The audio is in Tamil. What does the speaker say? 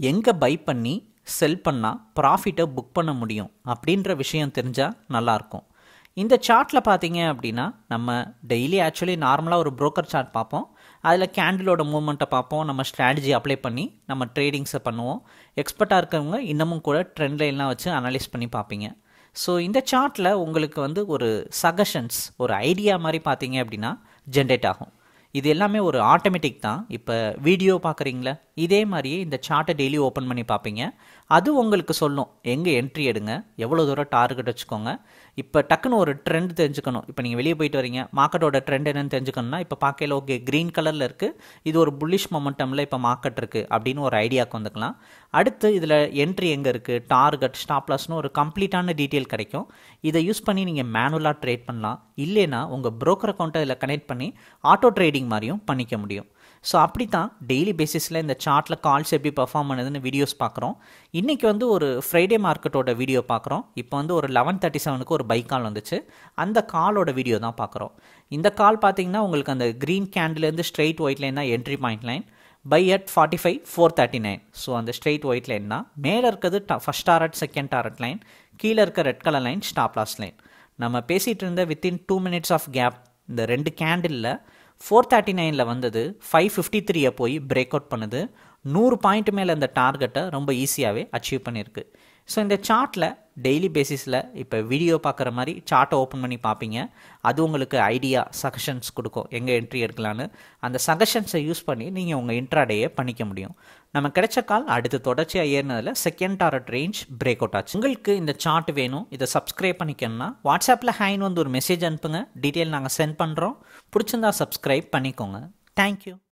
எங்கே பை பண்ணி செல் பண்ணால் ப்ராஃபிட்டை புக் பண்ண முடியும் அப்படின்ற விஷயம் தெரிஞ்சால் நல்லாயிருக்கும் இந்த சார்ட்டில் பார்த்தீங்க அப்படின்னா நம்ம டெய்லி ஆக்சுவலி நார்மலாக ஒரு broker சார்ட் பார்ப்போம் அதில் கேண்டிலோட மூவ்மெண்ட்டை பார்ப்போம் நம்ம ஸ்ட்ராட்டஜி அப்ளை பண்ணி நம்ம ட்ரேடிங்ஸை பண்ணுவோம் எக்ஸ்பர்ட்டாக இருக்கிறவங்க இன்னமும் கூட ட்ரெண்ட் லைன்லாம் வச்சு அனலைஸ் பண்ணி பார்ப்பீங்க ஸோ இந்த சார்ட்டில் உங்களுக்கு வந்து ஒரு சஜஷன்ஸ் ஒரு ஐடியா மாதிரி பார்த்தீங்க அப்படின்னா ஜென்ரேட் ஆகும் இது எல்லாமே ஒரு ஆட்டோமேட்டிக் தான் இப்போ வீடியோ பார்க்குறீங்களா இதே மாதிரியே இந்த சார்ட்டை டெய்லி ஓப்பன் பண்ணி பார்ப்பீங்க அது உங்களுக்கு சொல்லும் எங்கே என்ட்ரி எடுங்க எவ்வளோ தூரம் டார்கெட் வச்சுக்கோங்க இப்போ டக்குன்னு ஒரு ட்ரெண்ட் தெரிஞ்சுக்கணும் இப்போ நீங்கள் வெளியே போயிட்டு வரீங்க மார்க்கெட்டோட ட்ரெண்ட் என்னன்னு தெரிஞ்சுக்கணும்னா இப்போ பார்க்கல ஓகே க்ரீன் கலரில் இருக்குது இது ஒரு புல்லிஷ் மொமெண்டமில் இப்போ மார்க்கெட் இருக்குது அப்படின்னு ஒரு ஐடியாவுக்கு வந்துக்கலாம் அடுத்து இதில் என்ட்ரி எங்கே இருக்குது டார்கெட் ஸ்டாப் லாஸ்னு ஒரு கம்ப்ளீட்டான டீட்டெயில் கிடைக்கும் இதை யூஸ் பண்ணி நீங்கள் மேனுவலாக ட்ரேட் பண்ணலாம் இல்லைனா உங்கள் broker அக்கௌண்ட்டை இதில் கனெக்ட் பண்ணி ஆட்டோ ட்ரேடிங் மாதிரியும் பண்ணிக்க முடியும் ஸோ அப்படி தான் டெய்லி பேசிஸில் இந்த சார்ட்டில் கால்ஸ் எப்படி பர்ஃபார்ம் பண்ணுதுன்னு வீடியோஸ் பார்க்குறோம் இன்றைக்கி வந்து ஒரு ஃப்ரைடே மார்க்கெட்டோட வீடியோ பார்க்குறோம் இப்போ வந்து ஒரு லெவன் தேர்ட்டி செவனுக்கு ஒரு பை கால் வந்துச்சு அந்த காலோட வீடியோ தான் பார்க்குறோம் இந்த கால் பார்த்தீங்கன்னா உங்களுக்கு அந்த க்ரீன் கேண்டிலேருந்து ஸ்ட்ரெயிட் ஒயிட் லைன் தான் entry point line by at forty five four thirty nine so அந்த ஸ்ட்ரெயிட் ஒயிட் லைன் தான் மேலே இருக்கிறது first target second target line கீழே இருக்க red colour line stop loss line நம்ம பேசிகிட்டு இருந்த within two minutes of gap இந்த ரெண்டு கேண்டிலில் ஃபோர் தேர்ட்டி நைனில் வந்தது ஃபைவ் ஃபிஃப்டி த்ரீயை போய் பிரேக் அவுட் பண்ணுது நூறு பாயிண்ட் மேலே இந்த டார்கெட்டை ரொம்ப ஈஸியாகவே அச்சீவ் பண்ணியிருக்கு ஸோ இந்த சார்ட்டில் டெய்லி பேசிஸில் இப்போ வீடியோ பார்க்குற மாதிரி சார்ட்டை ஓப்பன் பண்ணி பார்ப்பீங்க அது உங்களுக்கு ஐடியா சஜஷன்ஸ் கொடுக்கும் எங்கே என்ட்ரி எடுக்கலான்னு அந்த சஜஷன்ஸை யூஸ் பண்ணி நீங்கள் உங்கள் இன்ட்ராடேயை பண்ணிக்க முடியும் நம்ம கிடைச்ச கால் அடுத்து தொடர்ச்சியாக ஏறினதில் second target range break out ஆச்சு உங்களுக்கு இந்த சார்ட் வேணும் இதை சப்ஸ்கிரைப் பண்ணிக்கணும்னா வாட்ஸ்அப்பில் ஹைன்னு வந்து ஒரு மெசேஜ் அனுப்புங்க டீட்டெயில் நாங்கள் சென்ட் பண்ணுறோம் பிடிச்சிருந்தா சப்ஸ்கிரைப் பண்ணிக்கோங்க தேங்க்யூ